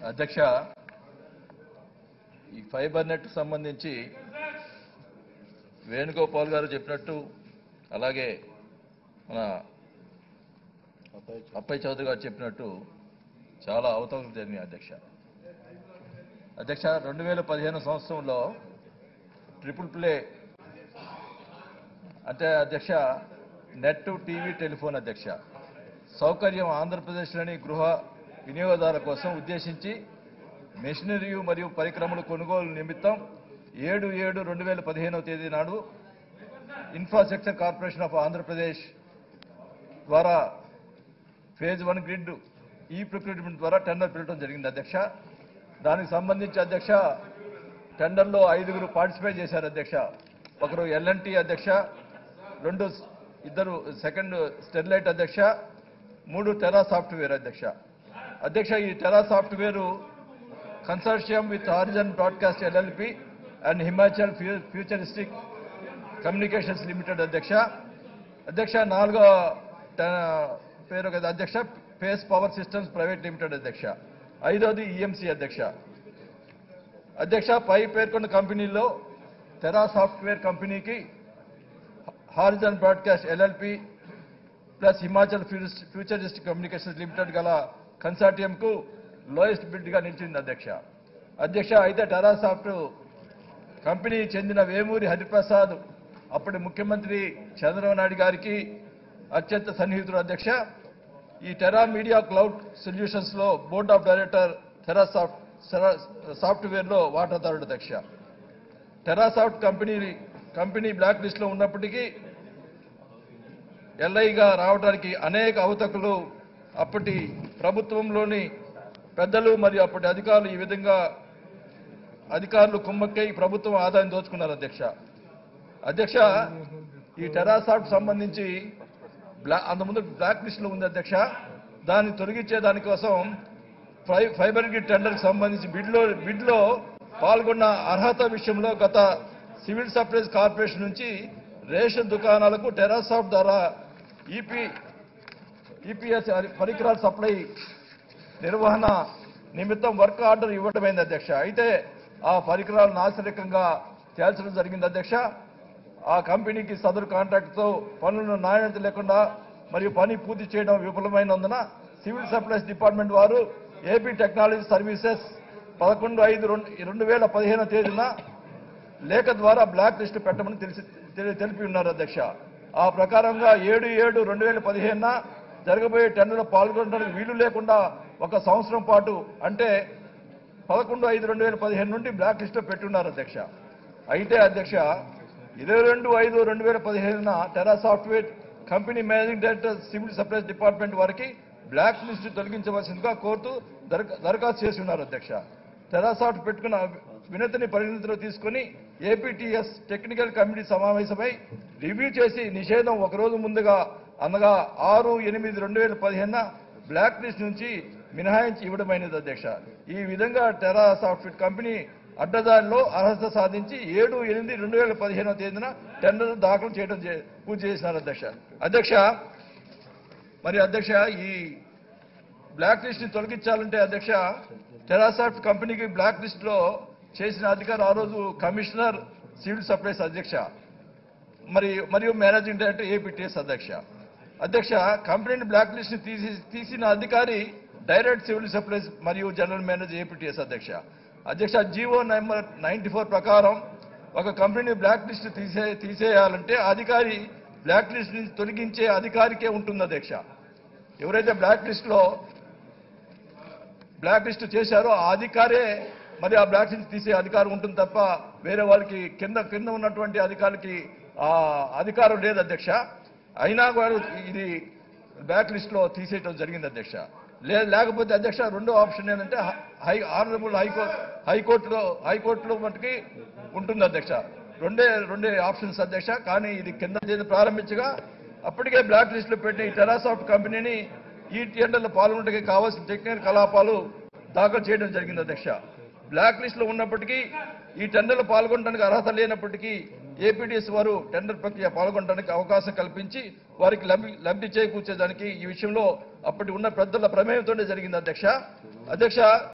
అధ్యక్ష ఈ fibre net సంబంధించి వేణుగోపాల్ గారు చెప్పినట్టు అలాగే మన అప్పయ్య చౌదరి గారు చెప్పినట్టు చాలా అవతవకలు జరిగినాయి అధ్యక్ష అధ్యక్ష రెండు వేల పదిహేను సంవత్సరంలో ట్రిపుల్ ప్లే అంటే అధ్యక్ష నెట్ టీవీ టెలిఫోన్ అధ్యక్ష సౌకర్యం ఆంధ్రప్రదేశ్లోని గృహ వినియోగదారుల కోసం ఉద్దేశించి మెషినరీ మరియు పరికరముల కొనుగోలు నిమిత్తం ఏడు ఏడు రెండు వేల పదిహేనవ తేదీ నాడు ఇన్ఫ్రాస్ట్రక్చర్ కార్పొరేషన్ ఆఫ్ ఆంధ్రప్రదేశ్ ద్వారా phase one grid e procurement ద్వారా టెండర్ పిలవడం జరిగింది అధ్యక్ష దానికి సంబంధించి అధ్యక్ష టెండర్లో ఐదుగురు పార్టిసిపేట్ చేశారు అధ్యక్ష ఒకరు ఎల్ఎన్టీ అధ్యక్ష రెండు స్- ఇద్దరు సెకండ్ స్టెర్లైట్ అధ్యక్ష మూడు టెరా సాఫ్ట్వేర్ అధ్యక్ష అధ్యక్ష ఈ Tera software consortium with Horizon Broadcast L L P and Himachal ఫ్యూ- ఫ్యూచరిస్టిక్ కమ్యూనికేషన్స్ లిమిటెడ్ అధ్యక్ష అధ్యక్ష నాలుగో ట- పేరు కదా అధ్యక్ష Pace power systems private limited అధ్యక్ష ఐదోది ఈఎంసీ అధ్యక్ష అధ్యక్ష పై పేర్కొన్న కంపెనీల్లో తెరా సాఫ్ట్వేర్ కంపెనీకి Horizon Broadcast L L P plus Himachal ఫ్యూరిస్- ఫ్యూచరిస్టిక్ కమ్యూనికేషన్స్ లిమిటెడ్ గల కన్సార్టియంకు లోయెస్ట్ బిడ్గా నిలిచింది అధ్యక్ష అధ్యక్ష అయితే టెరా సాఫ్ట్ కంపెనీ చెందిన వేమూరి హరిప్రసాద్ అప్పటి ముఖ్యమంత్రి చంద్రబాబు నాయుడు గారికి అత్యంత సన్నిహితుడు అధ్యక్ష ఈ టెరా మీడియా క్లౌడ్ సొల్యూషన్స్ లో board of director Tera soft software లో వాటాదారుడు అధ్యక్ష Terasoft company company black list లో ఉన్నప్పటికీ ఎల్ఐగా రావడానికి అనేక అవతకులు అప్పటి ప్రభుత్వంలోని పెద్దలు మరియు అప్పటి అధికారులు ఈ విధంగా అధికారులు కుమ్మక్కై ప్రభుత్వం ఆదాయం దోచుకున్నారు అధ్యక్ష అధ్యక్ష ఈ టెరాసాఫ్ట్ సంబంధించి బ్లా అంతకుముందు బ్లాక్ లిస్ట్ లో ఉంది అధ్యక్ష దాన్ని తొలగించే దానికోసం ఫై ఫైబర్ గ్రిడ్ టెండర్కి సంబంధించి బిడ్లో బిడ్లో పాల్గొన్న అర్హత విషయంలో గత సివిల్ సప్లైస్ కార్పొరేషన్ నుంచి రేషన్ దుకాణాలకు టెరాసాఫ్ట్ ద్వారా ఈపీ ఈపీఎస్ పరికరాల సప్లై నిర్వహణ నిమిత్తం వర్క్ ఆర్డర్ ఇవ్వడమైంది అధ్యక్ష అయితే ఆ పరికరాలు నాశరికంగా తేల్చడం జరిగింది అధ్యక్ష ఆ కంపెనీకి సదరు కాంట్రాక్ట్తో పనులను నాణ్యత లేకుండా మరియు పని పూర్తి చేయడం విఫలమైనందున సివిల్ సప్లైస్ డిపార్ట్మెంట్ వారు ఏపీ టెక్నాలజీ సర్వీసెస్ పదకొండు ఐదు రెండు రెండు వేల పదిహేను తేదీన లేఖ ద్వారా బ్లాక్ లిస్ట్ పెట్టమని తెలిసి తెలి- తెలిపి ఉన్నారు అధ్యక్ష ఆ ప్రకారంగా ఏడు ఏడు రెండు వేల పదిహేనున జరగబోయే టెండర్లో పాల్గొనడానికి వీలు లేకుండా ఒక సంవత్సరం పాటు అంటే పదకొండు ఐదు రెండు వేల పదిహేను నుండి బ్లాక్ లిస్ట్లో పెట్టున్నారు అధ్యక్ష అయితే అధ్యక్ష ఇరవై రెండు ఐదు రెండు వేల పదిహేనున Tera software company managing director civil supplies department వారికి బ్లాక్ లిస్ట్ తొలగించవలసిందిగా కోరుతూ దరఖా దరఖాస్తు చేసి ఉన్నారు అధ్యక్ష టెరాసాఫ్ట్ పెట్టుకున్న వినతిని పరిగణితిలో తీసుకుని ఏపీటీఎస్ టెక్నికల్ కమిటీ సమావేశమై రివ్యూ చేసి నిషేధం ఒక రోజు ముందుగా అనగా ఆరు ఎనిమిది రెండు వేల పదిహేనున బ్లాక్ లిస్ట్ నుంచి మినహాయించి ఇవ్వడమైనది అధ్యక్ష ఈ విధంగా టెరా సాఫ్ట్వేర్ కంపెనీ అడ్డదారిలో అర్హత సాధించి ఏడు ఎనిమిది రెండు వేల పదిహేనవ తేదీన టెండర్ దాఖలు చేయడం చే- పూర్తి చేసినారు అధ్యక్ష అధ్యక్ష మరి అధ్యక్ష ఈ బ్లాక్ లిస్ట్ ని తొలగించాలంటే అధ్యక్ష టెరాసాఫ్ట్ కంపెనీకి బ్లాక్ లిస్ట్ లో చేసిన అధికారం ఆ రోజు కమిషనర్ సివిల్ సప్లైస్ అధ్యక్ష మరి మరియు మేనేజింగ్ డైరెక్టర్ ఏపీటీఎస్ అధ్యక్ష అధ్యక్ష కంపెనీని బ్లాక్ లిస్ట్ ని తీసి తీసిన అధికారి డైరెక్ట్ సివిల్ సప్లైస్ మరియు జనరల్ మేనేజర్ ఏపీటీఎస్ అధ్యక్ష అధ్యక్ష జీవో నెంబర్ నైన్టీ ఫోర్ ప్రకారం ఒక కంపెనీ బ్లాక్ లిస్ట్ తీసే తీసేయాలంటే ఆ అధికారి బ్లాక్ లిస్ట్ నుంచి తొలగించే అధికారికే ఉంటుంది అధ్యక్ష ఎవరైతే బ్లాక్ లిస్ట్ లో బ్లాక్ లిస్ట్ చేశారో ఆ అధికారే మరి ఆ బ్లాక్ లిస్ట్ తీసే అధికారం ఉంటుంది తప్ప వేరే వాళ్ళకి కింద కింద ఉన్నటువంటి అధికారికి ఆ అధికారం లేదు అధ్యక్ష అయినా వారు ఇది బ్లాక్ లిస్ట్ లో తీసేయటం జరిగింది అధ్యక్ష లే లేకపోతే అధ్యక్ష రెండో ఆప్షన్ ఏంటంటే హై ఆనరబుల్ హైకోర్టు హైకోర్టులో హైకోర్టులో మటుకి ఉంటుంది అధ్యక్ష రెండే రెండే ఆప్షన్స్ అధ్యక్ష కానీ ఇది కింద చేసి ప్రారంభించగా అప్పటికే బ్లాక్ లిస్ట్ లో పెట్టిన ఈ టెరాసాఫ్ట్ కంపెనీని ఈ టెండర్లో పాల్గొనడానికి కావాల్సిన టెక్నికల్ కలాపాలు దాఖలు చేయడం జరిగింది అధ్యక్ష బ్లాక్ లిస్ట్ లో ఉన్నప్పటికీ ఈ టెండర్లో పాల్గొనడానికి అర్హత లేనప్పటికీ ఏపీడీఎస్ వారు టెండర్ ప్రక్రియ పాల్గొనడానికి అవకాశం కల్పించి వారికి లబ్ధి లబ్ధి చేకూర్చేదానికి ఈ విషయంలో అప్పటి ఉన్న పెద్దల ప్రమేయంతోనే జరిగింది అధ్యక్ష అధ్యక్ష